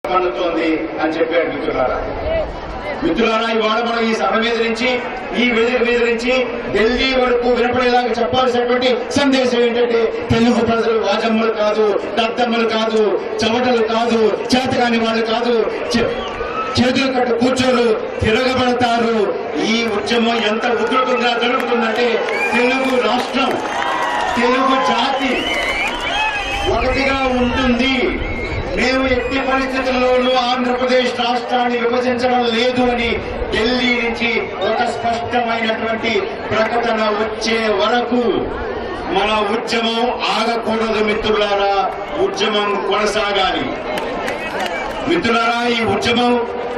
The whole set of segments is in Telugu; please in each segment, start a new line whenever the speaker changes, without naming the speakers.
పండుతోంది అని చెప్పారు మిత్రులారా మిత్రులారా ఇవాళ మనం ఈ సభ మీద నుంచి ఈ వేదిక మీద నుంచి ఢిల్లీ వరకు వినపడేలాగా చెప్పాల్సినటువంటి సందేశం ఏంటంటే తెలుగు ప్రజలు వాజమ్మలు కాదు దద్దమ్మలు కాదు చవటలు కాదు చేతకాని వాళ్ళు కాదు చె- చేతులు కట్టు కూర్చోరు తిరగబడతారు ఈ ఉద్యమం ఎంత ఉధృతంగా జరుగుతుందంటే తెలుగు రాష్ట్రం తెలుగు జాతి ఒకటిగా ఉంటుంది మేము ఎట్టి పరిస్థితుల్లోనూ ఆంధ్రప్రదేశ్ రాష్ట్రాన్ని విభజించడం లేదు అని ఢిల్లీ నుంచి ఒక స్పష్టమైనటువంటి ప్రకటన వచ్చే వరకు మన ఉద్యమం ఆగకూడదు మిత్రులారా ఉద్యమం కొనసాగాలి మిత్రులారా ఈ ఉద్యమం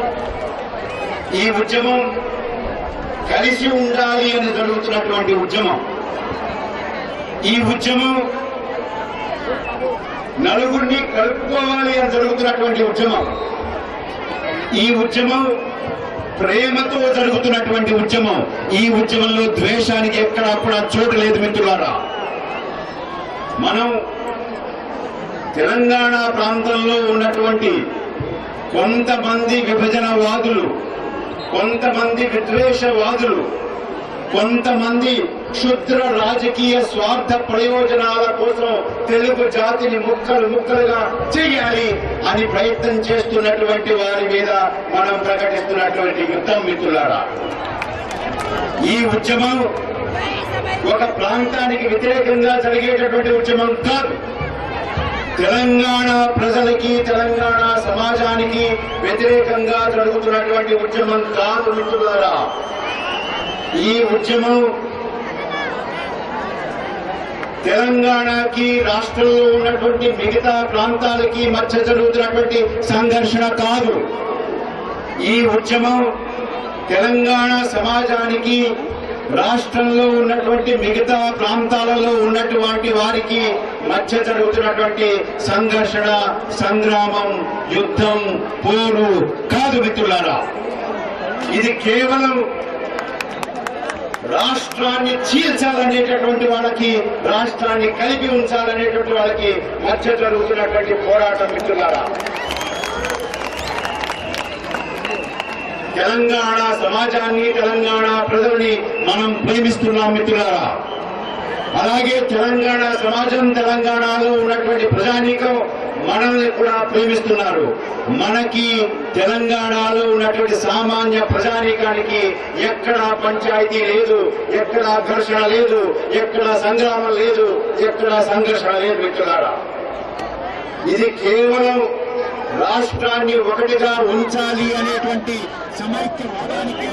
ఈ ఉద్యమం కలిసి ఉండాలి అని జరుగుతున్నటువంటి ఉద్యమం ఈ ఉద్యమం నలుగురిని కలుపుకోవాలి అని జరుగుతున్నటువంటి ఉద్యమం ఈ ఉద్యమం ప్రేమతో జరుగుతున్నటువంటి ఉద్యమం ఈ ఉద్యమంలో ద్వేషానికి ఎక్కడా కూడా చోటు లేదు మిత్రులారా మనం తెలంగాణ ప్రాంతంలో ఉన్నటువంటి కొంతమంది విభజనవాదులు కొంతమంది విద్వేషవాదులు కొంతమంది క్షుద్ర రాజకీయ స్వార్థ ప్రయోజనాల కోసం తెలుగు జాతిని ముక్కలు ముక్కలుగా చేయాలి అని ప్రయత్నం చేస్తున్నటువంటి వారి మీద మనం ప్రకటిస్తున్నటువంటి యుద్ధం మిత్రులారా ఈ ఉద్యమం ఒక ప్రాంతానికి వ్యతిరేకంగా జరిగేటటువంటి ఉద్యమం కాదు తెలంగాణ ప్రజలకి తెలంగాణ సమాజానికి వ్యతిరేకంగా జరుగుతున్నటువంటి ఉద్యమం కాదు మిత్రులారా ఈ ఉద్యమం తెలంగాణకి రాష్ట్రంలో ఉన్నటువంటి మిగతా ప్రాంతాలకి మధ్య జరుగుతున్నటువంటి సంఘర్షణ కాదు ఈ ఉద్యమం తెలంగాణ సమాజానికి రాష్ట్రంలో ఉన్నటువంటి మిగతా ప్రాంతాలలో ఉన్నటువంటి వారికి మధ్య జరుగుతున్నటువంటి సంఘర్షణ సంగ్రామం యుద్ధం పోరు కాదు మిత్రులారా ఇది కేవలం రాష్ట్రాన్ని చీల్చాలనేటటువంటి వాళ్ళకి రాష్ట్రాన్ని కలిపి ఉంచాలనేటువంటి వాళ్ళకి మధ్య జరుగుతున్నటువంటి పోరాటం మిత్రులారా తెలంగాణ సమాజాన్ని తెలంగాణ ప్రజల్ని మనం ప్రేమిస్తున్నాం మిత్రులారా అలాగే తెలంగాణ సమాజం తెలంగాణలో ఉన్నటువంటి ప్రజానీకం మనల్ని కూడా ప్రేమిస్తున్నారు మనకి తెలంగాణలో ఉన్నటువంటి సామాన్య ప్రజానీకానికి ఎక్కడా పంచాయతీ లేదు ఎక్కడా ఘర్షణ లేదు ఎక్కడా సంగ్రామం లేదు ఎక్కడా సంఘర్షణ లేదు మిత్రులారా ఇది కేవలం రాష్ట్రాన్ని ఒకటిగా ఉంచాలి అనేటువంటి సమైక్యవాదానికి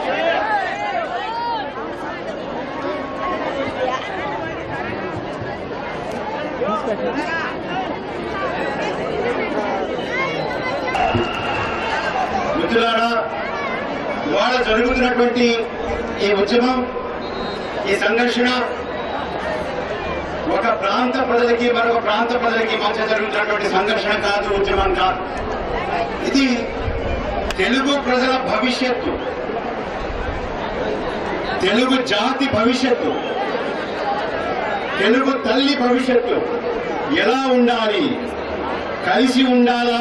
మిత్రులారా ఇవాళ జరుగుతున్నటువంటి ఈ ఉద్యమం ఈ సంఘర్షణ ఒక ప్రాంత ప్రజలకి మరొక ప్రాంత ప్రజలకి మధ్య జరుగుతున్నటువంటి సంఘర్షణ కాదు ఉద్యమం కాదు ఇది తెలుగు ప్రజల భవిష్యత్తు తెలుగు జాతి భవిష్యత్తు తెలుగు తల్లి భవిష్యత్తు ఎలా ఉండాలి కలిసి ఉండాలా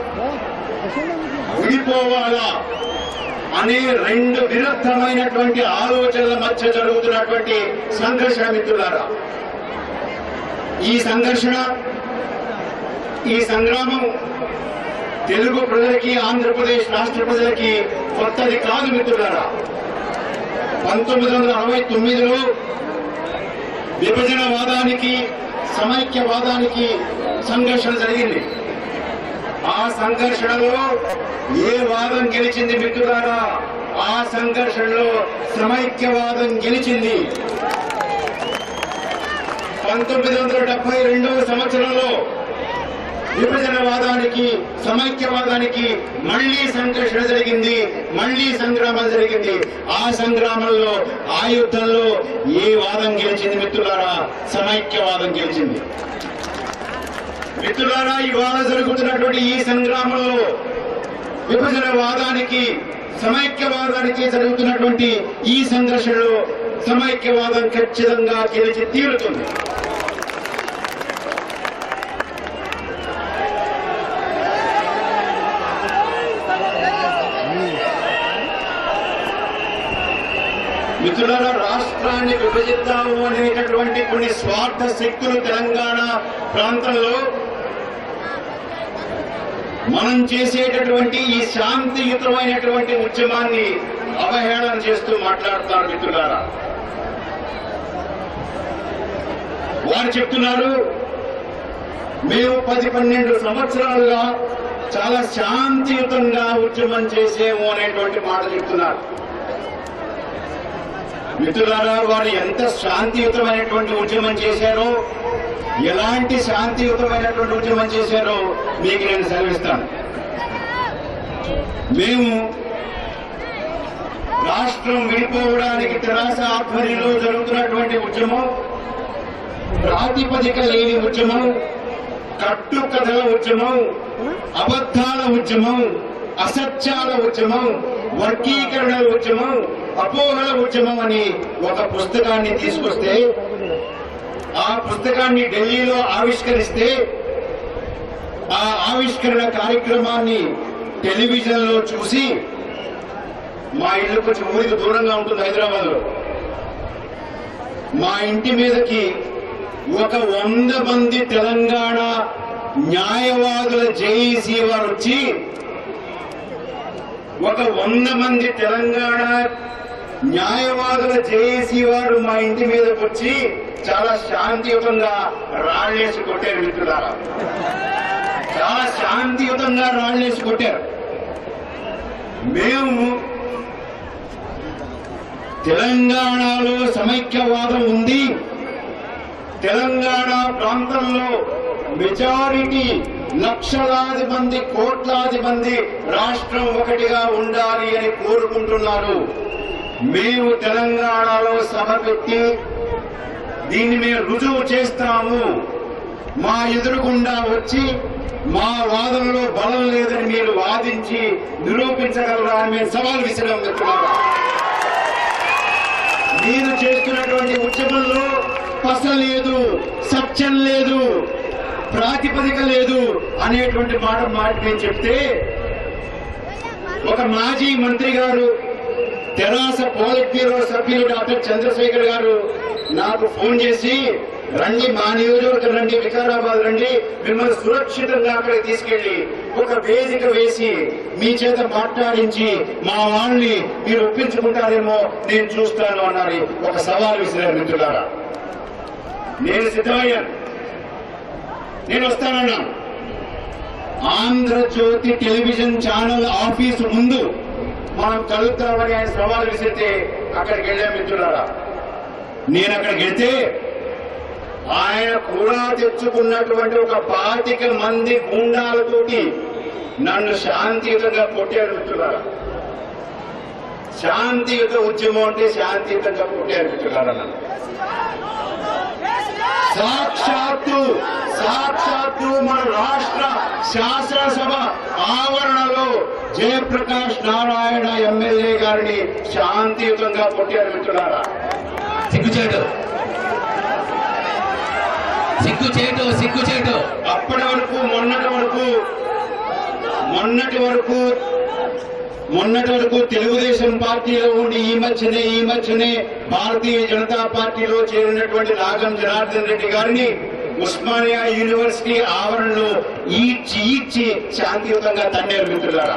విడిపోవాలా అనే రెండు విరుద్ధమైనటువంటి ఆలోచనల మధ్య జరుగుతున్నటువంటి సంఘర్షణ మిత్రులారా ఈ సంఘర్షణ ఈ సంగ్రామం తెలుగు ప్రజలకి ఆంధ్రప్రదేశ్ రాష్ట్ర ప్రజలకి కొత్తది కాదు మిత్రులారా పంతొమ్మిది వందల అరవై తొమ్మిదిలో విభజనవాదానికి సమైక్యవాదానికి సంఘర్షణ జరిగింది ఆ సంఘర్షణలో ఏ వాదం గెలిచింది మిత్రులారా ఆ సంఘర్షణలో సమైక్యవాదం గెలిచింది పంతొమ్మిది వందల డెబ్బై రెండవ సంవత్సరంలో విభజనవాదానికి సమైక్యవాదానికి మళ్లీ సంఘర్షణ జరిగింది మళ్లీ సంగ్రామం జరిగింది ఆ సంగ్రామంలో ఆ యుద్ధంలో ఏ వాదం గెలిచింది మిత్రులారా సమైక్యవాదం గెలిచింది మిత్రులారా ఇవాళ జరుగుతున్నటువంటి ఈ సంగ్రామంలో విభజనవాదానికి సమైక్యవాదానికి జరుగుతున్నటువంటి ఈ సంఘర్షణలో సమైక్యవాదం ఖచ్చితంగా గెలిచి తీరుతుంది మిత్రులారా రాష్ట్రాన్ని విభజిద్దాము అనేటటువంటి కొన్ని స్వార్థ శక్తులు తెలంగాణ ప్రాంతంలో మనం చేసేటటువంటి ఈ శాంతియుతమైనటువంటి ఉద్యమాన్ని అవహేళన చేస్తూ మాట్లాడుతున్నారు మిత్రులారా వారు చెప్తున్నారు మేము పది పన్నెండు సంవత్సరాలుగా చాలా శాంతియుతంగా ఉద్యమం చేసేము అనేటువంటి మాట చెప్తున్నారు మిత్రులారా వారు ఎంత శాంతియుతమైనటువంటి ఉద్యమం చేశారో ఎలాంటి శాంతియుతమైనటువంటి ఉద్యమం చేశారో మీకు నేను సెలవిస్తాను మేము రాష్ట్రం విడిపోవడానికి తెరాస ఆధ్వర్యంలో జరుగుతున్నటువంటి ఉద్యమం ప్రాతిపదిక లేని ఉద్యమం కట్టుకథల ఉద్యమం అబద్ధాల ఉద్యమం అసత్యాల ఉద్యమం వర్గీకరణ ఉద్యమం అపోహల ఉద్యమం అని ఒక పుస్తకాన్ని తీసుకొస్తే ఆ పుస్తకాన్ని ఢిల్లీలో ఆవిష్కరిస్తే ఆ ఆవిష్కరణ కార్యక్రమాన్ని టెలివిజన్ లో చూసి మా ఇల్లు కొంచెం ఊరికి దూరంగా ఉంటుంది హైదరాబాద్ లో మా ఇంటి మీదకి ఒక వంద మంది తెలంగాణ న్యాయవాదుల జేఈసీ వారు వచ్చి ఒక వంద మంది తెలంగాణ న్యాయవాదుల జేఏసీ వారు మా ఇంటి మీదకి వచ్చి చాలా శాంతియుతంగా రాళ్ళేసి కొట్టారు మిత్రులారా చాలా శాంతియుతంగా రాళ్ళేసి కొట్టారు మేము తెలంగాణలో సమైక్యవాదం ఉంది తెలంగాణ ప్రాంతంలో మెజారిటీ లక్షలాది మంది కోట్లాది మంది రాష్ట్రం ఒకటిగా ఉండాలి అని కోరుకుంటున్నారు మేము తెలంగాణలో సభ పెట్టి దీన్ని మేము రుజువు చేస్తాము మా ఎదురుగుండా వచ్చి మా వాదనలో బలం లేదని మీరు వాదించి నిరూపించగలరా అని మేము సవాల్ విసిరాం మిత్రులారా మీరు చేస్తున్నటువంటి ఉద్యమంలో పస లేదు సత్యం లేదు ప్రాతిపదిక లేదు అనేటువంటి మాట మాట నేను చెప్తే ఒక మాజీ మంత్రి గారు తెరాస పోలిట్ బ్యూరో సభ్యులు డాక్టర్ చంద్రశేఖర్ గారు నాకు ఫోన్ చేసి రండి మా నియోజకవర్గం రండి వికారాబాద్ రండి మిమ్మల్ని సురక్షితంగా అక్కడికి తీసుకెళ్లి ఒక వేదిక వేసి మీ చేత మాట్లాడించి మా వాళ్ళని మీరు ఒప్పించుకుంటారేమో నేను చూస్తాను అన్నారు ఒక సవాల్ విసిరారు మిత్రులారా నేను సిద్ధమయ్యాను నేను వస్తానన్నా ఆంధ్రజ్యోతి టెలివిజన్ ఛానల్ ఆఫీసు ముందు మనం కలుద్దామని ఆయన సవాల్ విసిరితే అక్కడికి వెళ్ళాం మిత్రులారా నేను అక్కడికి వెళ్తే ఆయన కూడా తెచ్చుకున్నటువంటి ఒక పాతిక మంది గుండాలతోటి నన్ను శాంతియుతంగా కొట్టారు మిత్రులారా శాంతియుత ఉద్యమం అంటే శాంతియుతంగా కొట్టారు మిత్రులారా నన్ను సాక్షాత్తు సాక్షాత్తు మన రాష్ట్ర శాసనసభ ఆవరణలో జయప్రకాష్ నారాయణ ఎమ్మెల్యే గారిని శాంతియుతంగా కొట్టారు మిత్రులారా
సిగ్గుచేటు సిగ్గుచేటు సిగ్గుచేటు
అప్పటి వరకు మొన్నటి వరకు మొన్నటి వరకు మొన్నటి వరకు తెలుగుదేశం పార్టీలో ఉండి ఈ మధ్యనే ఈ మధ్యనే భారతీయ జనతా పార్టీలో చేరినటువంటి నాగం జనార్దన్ రెడ్డి గారిని ఉస్మానియా యూనివర్సిటీ ఆవరణలో ఈడ్చి ఈడ్చి శాంతియుతంగా తన్నేరు మిత్రులారా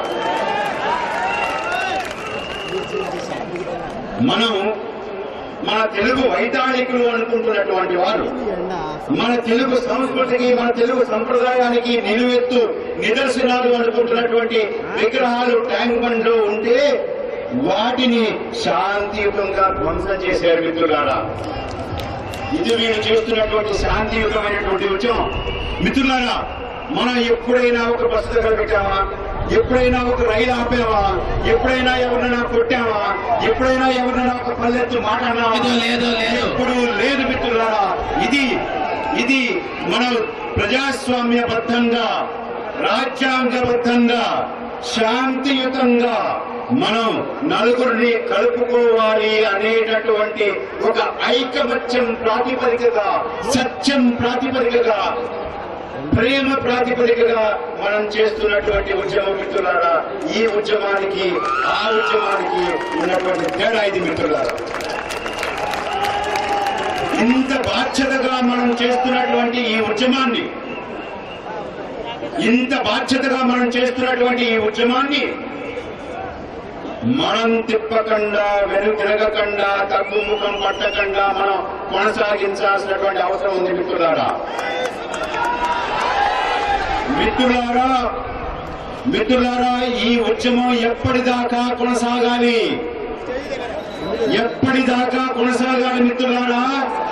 మనం మన తెలుగు వైతాళికులు అనుకుంటున్నటువంటి వారు మన తెలుగు సంస్కృతికి మన తెలుగు సంప్రదాయానికి నిలువెత్తు నిదర్శనాలు అనుకుంటున్నటువంటి విగ్రహాలు ట్యాంక్ బండ్ లో ఉంటే వాటిని శాంతియుతంగా ధ్వంసం చేశారు మిత్రులారా ఇది వీళ్ళు చేస్తున్నటువంటి శాంతియుతమైనటువంటి ఉద్యమం మిత్రులారా మనం ఎప్పుడైనా ఒక బస్సు దగ్గర పెట్టామా ఎప్పుడైనా ఒక రైలు ఆపామా ఎప్పుడైనా ఎవరినైనా కొట్టామా ఎప్పుడైనా ఎవరినైనా ఒక పల్లెత్తు మాట్లాడినామా
లేదు, లేదు, లేదు.
ఎప్పుడు లేదు మిత్రులారా ఇది ఇది మన ప్రజాస్వామ్యబద్ధంగా రాజ్యాంగబద్ధంగా శాంతియుతంగా మనం నలుగురిని కలుపుకోవాలి అనేటటువంటి ఒక ఐకమత్యం ప్రాతిపదికగా సత్యం ప్రాతిపదికగా ప్రేమ ప్రాతిపదికగా మనం చేస్తున్నటువంటి ఉద్యమ మిత్రులారా ఈ ఉద్యమానికి ఆ ఉద్యమానికి ఉన్నటువంటి తేడా ఇది మిత్రులారా ఇంత బాధ్యతగా మనం చేస్తున్నటువంటి ఈ ఉద్యమాన్ని ఇంత బాధ్యతగా మనం చేస్తున్నటువంటి ఈ ఉద్యమాన్ని మనం తిప్పకుండా వెను తిరగకుండా తగ్గు ముఖం పట్టకుండా మనం కొనసాగించాల్సినటువంటి అవసరం ఉంది మిత్రులారా మిత్రులారా మిత్రులారా ఈ ఉద్యమం ఎప్పటిదాకా కొనసాగాలి ఎప్పటిదాకా కొనసాగాలి మిత్రులారా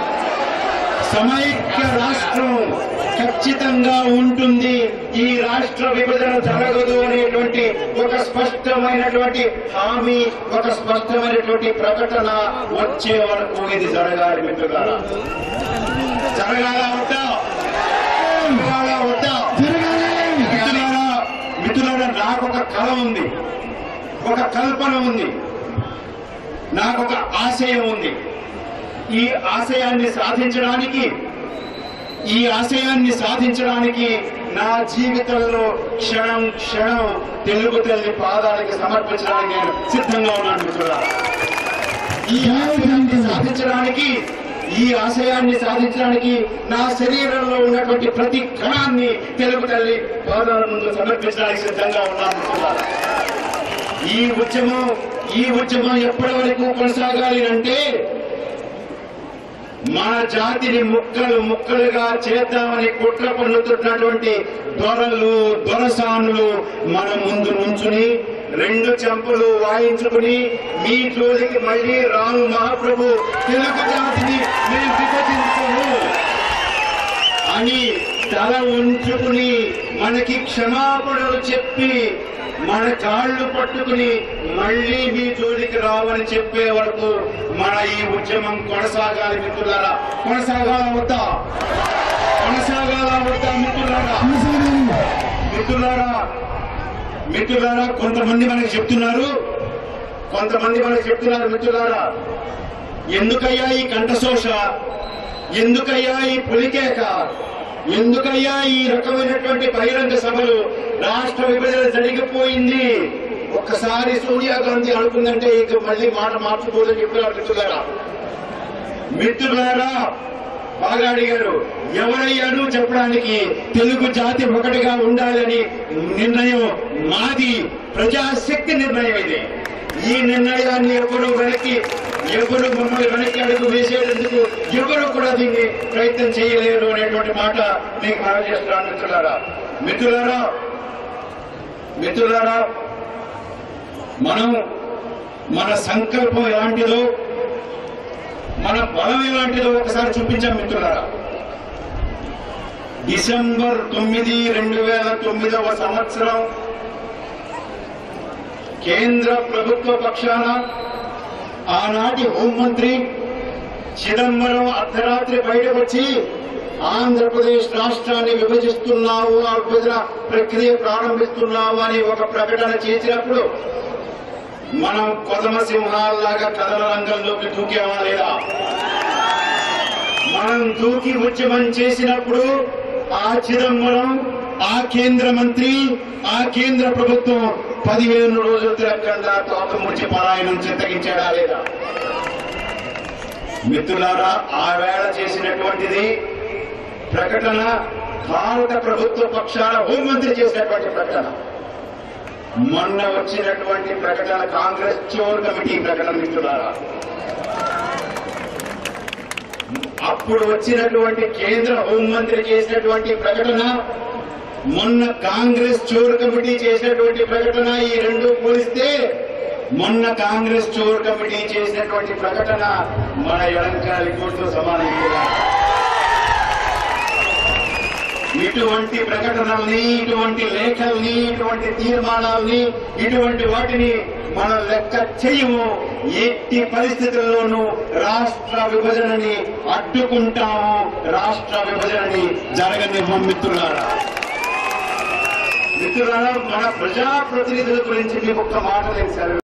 సమైక్య రాష్ట్రం ఖచ్చితంగా ఉంటుంది ఈ రాష్ట్ర విభజన జరగదు అనేటువంటి ఒక స్పష్టమైనటువంటి హామీ ఒక స్పష్టమైనటువంటి ప్రకటన వచ్చే వరకు ఇది జరగాలి మిత్రులారా జరగాల వద్దా జరగాల వద్దా మిత్రులారా మిత్రులారా నాకు ఒక కళ ఉంది ఒక కల్పన ఉంది నాకు ఒక ఆశయం ఉంది ఈ ఆశయాన్ని సాధించడానికి ఈ ఆశయాన్ని సాధించడానికి నా జీవితంలో క్షణం క్షణం తెలుగు తల్లి పాదాలకి సమర్పించడానికి నేను సిద్ధంగా ఉన్నాను మిత్రులారా ఈ ఆశయాన్ని సాధించడానికి ఈ ఆశయాన్ని సాధించడానికి నా శరీరంలో ఉన్నటువంటి ప్రతి కణాన్ని తెలుగు తల్లి పాదాల ముందు సమర్పించడానికి సిద్ధంగా ఉన్నాను మిత్రులారా ఈ ఉద్యమం ఈ ఉద్యమం ఎప్పటి వరకు కొనసాగాలి అంటే మన జాతిని ముక్కలు ముక్కలుగా చేద్దామని కుట్ర పన్నుతున్నటువంటి దొరలు దొరసానులు మన ముందు నుంచుని రెండు చెంపలు వాయించుకుని మీ జోలికి మళ్ళీ రాము మహాప్రభు తెలుగు జాతిని మేము విభజించము అని తల ఉంచుకుని మనకి క్షమాపణలు చెప్పి మన కాళ్ళు పట్టుకుని మళ్ళీ మీ జోలికి రావని చెప్పే వరకు మన ఈ ఉద్యమం కొనసాగాలి మిత్రులారా కొనసాగాల వద్దా కొనసాగాల వద్దా మిత్రులారా మిత్రులారా మిత్రులారా కొంతమంది మనకి చెప్తున్నారు కొంతమంది మనకి చెప్తున్నారు మిత్రులారా ఎందుకయ్యా ఈ కంఠశోష ఎందుకయ్యా ఈ పులికేక ఎందుకయ్యా ఈ రకమైనటువంటి బహిరంగ సభలు రాష్ట్ర విభజన జరిగిపోయింది ఒక్కసారి సోనియా గాంధీ అనుకుందంటే ఇక మళ్ళీ మాట మార్చుకోదని చెప్పారు మిత్రులారా మిత్రులారా బాగా అడిగారు ఎవరయ్యాను చెప్పడానికి తెలుగు జాతి ఒకటిగా ఉండాలని నిర్ణయం మాది ప్రజాశక్తి నిర్ణయం ఇది ఈ నిర్ణయాన్ని ఎవరు వెనక్కి ఎవరు మమ్మల్ని వెనక్కి అడుగు వేసేందుకు ఎవరు కూడా దీన్ని ప్రయత్నం చేయలేరు అనేటువంటి మాట మీకు మనం చేస్తున్నాను మిత్రులారా మిత్రులారా మిత్రులారా మనం మన సంకల్పం ఎలాంటిదో మన బలం ఎలాంటిదో ఒకసారి చూపించాం మిత్రులారా డిసెంబర్ తొమ్మిది రెండు వేల తొమ్మిదవ సంవత్సరం కేంద్ర ప్రభుత్వ పక్షాన ఆనాటి హోంమంత్రి చిదంబరం అర్ధరాత్రి బయటకు వచ్చి ఆంధ్రప్రదేశ్ రాష్ట్రాన్ని విభజిస్తున్నావు ఆ విభజన ప్రక్రియ ప్రారంభిస్తున్నావు అని ఒక ప్రకటన చేసినప్పుడు మనం కొదమ సింహాల్లాగా కథల రంగంలోకి దూకేమా లేదా మనం దూకి ఉద్యమం చేసినప్పుడు ఆ చిదంబరం ఆ కేంద్ర మంత్రి ఆ కేంద్ర ప్రభుత్వం పదిహేను రోజులు తిరగకుండా తోక ముచ్చి పలాయనం చింతగించాడా లేదా మిత్రులారా ఆ వేళ చేసినటువంటిది ప్రకటన భారత ప్రభుత్వ పక్షాన హోంమంత్రి చేసినటువంటి ప్రకటన మొన్న వచ్చినటువంటి ప్రకటన కాంగ్రెస్ చోర్ కమిటీ ప్రకటన మిత్రులారా అప్పుడు వచ్చినటువంటి కేంద్ర హోంమంత్రి చేసినటువంటి ప్రకటన మొన్న కాంగ్రెస్ చోర్ కమిటీ చేసినటువంటి ప్రకటన ఈ రెండు పోలిస్తే మొన్న కాంగ్రెస్ చోర్ కమిటీ చేసినటువంటి ప్రకటన మన ఎడంకాలి కోర్టు సమానం కూడా. ఇటువంటి ప్రకటనల్ని ఇటువంటి లేఖల్ని ఇటువంటి తీర్మానాల్ని ఇటువంటి వాటిని మనం లెక్క చేయము ఎట్టి పరిస్థితుల్లోనూ రాష్ట్ర విభజనని అడ్డుకుంటాము రాష్ట్ర విభజనని జరగనివ్వం మిత్రులారా మిత్రులారా మన ప్రజాప్రతినిధుల గురించి మీకు ఒక్క మాట నేను సెలవు